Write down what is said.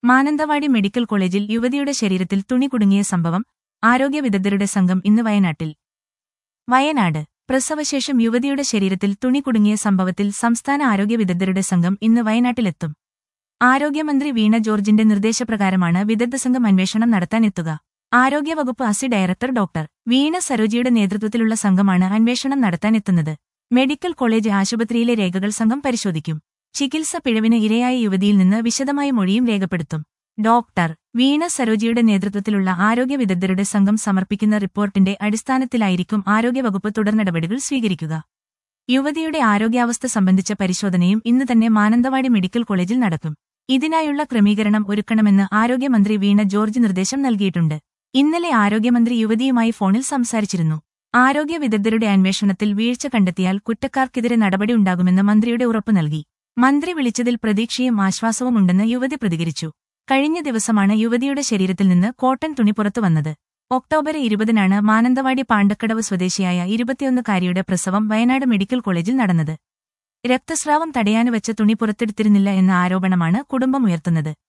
Mananthavady medical കോളേജിൽ യുവതിയുടെ ശരീരത്തിൽ തുണി കുടുങ്ങിയ സംഭവം ആരോഗ്യ വിദഗ്ധരുടെ സംഘം ഇന്ന് വയനാട്ടിൽ വയനാട് പ്രസവശേഷം യുവതിയുടെ ശരീരത്തിൽ തുണി കുടുങ്ങിയ സംഭവത്തിൽ സംസ്ഥാന ആരോഗ്യ വിദഗ്ധരുടെ സംഘം ഇന്ന് വയനാട്ടിലെത്തും ആരോഗ്യമന്ത്രി വീണ ജോർജിന്റെ നിർദ്ദേശപ്രകാരമാണ് വിദഗ്ധ സംഘം അന്വേഷണം നടത്താനെത്തുക ആരോഗ്യവകുപ്പ് അസി ഡയറക്ടർ ഡോക്ടർ വീണ സരോജിയുടെ നേതൃത്വത്തിലുള്ള സംഘമാണ് അന്വേഷണം നടത്താനെത്തുന്നത് മെഡിക്കൽ കോളേജ് ആശുപത്രിയിലെ രേഖകൾ സംഘം പരിശോധിക്കും ചികിത്സ പിഴവിന് ഇരയായ യുവതിയിൽ നിന്ന് വിശദമായ മൊഴിയും രേഖപ്പെടുത്തും ഡോക്ടർ വീണ സരോജിയുടെ നേതൃത്വത്തിലുള്ള ആരോഗ്യ വിദഗ്ധരുടെ സംഘം സമർപ്പിക്കുന്ന റിപ്പോർട്ടിന്റെ അടിസ്ഥാനത്തിലായിരിക്കും ആരോഗ്യവകുപ്പ് തുടർനടപടികൾ സ്വീകരിക്കുക യുവതിയുടെ ആരോഗ്യാവസ്ഥ സംബന്ധിച്ച പരിശോധനയും ഇന്ന് തന്നെ മാനന്തവാടി മെഡിക്കൽ കോളേജിൽ നടക്കും ഇതിനായുള്ള ക്രമീകരണം ഒരുക്കണമെന്ന് ആരോഗ്യമന്ത്രി വീണ ജോർജ് നിർദ്ദേശം നൽകിയിട്ടുണ്ട് ഇന്നലെ ആരോഗ്യമന്ത്രി യുവതിയുമായി ഫോണിൽ സംസാരിച്ചിരുന്നു ആരോഗ്യ വിദഗ്ധരുടെ അന്വേഷണത്തിൽ വീഴ്ച കണ്ടെത്തിയാൽ കുറ്റക്കാർക്കെതിരെ നടപടിയുണ്ടാകുമെന്ന് മന്ത്രിയുടെ ഉറപ്പു നൽകി മന്ത്രി വിളിച്ചതിൽ പ്രതീക്ഷയും ആശ്വാസവും ഉണ്ടെന്ന് യുവതി പ്രതികരിച്ചു കഴിഞ്ഞ ദിവസമാണ് യുവതിയുടെ ശരീരത്തിൽ നിന്ന് കോട്ടൺ തുണി പുറത്തു വന്നത് ഒക്ടോബർ ഇരുപതിനാണ് മാനന്തവാടി പാണ്ടക്കടവ് സ്വദേശിയായ ഇരുപത്തിയൊന്നുകാരിയുടെ പ്രസവം വയനാട് മെഡിക്കൽ കോളേജിൽ നടന്നത് രക്തസ്രാവം തടയാനുവച്ച തുണി പുറത്തെടുത്തിരുന്നില്ല എന്ന ആരോപണമാണ് കുടുംബം ഉയർത്തുന്നത്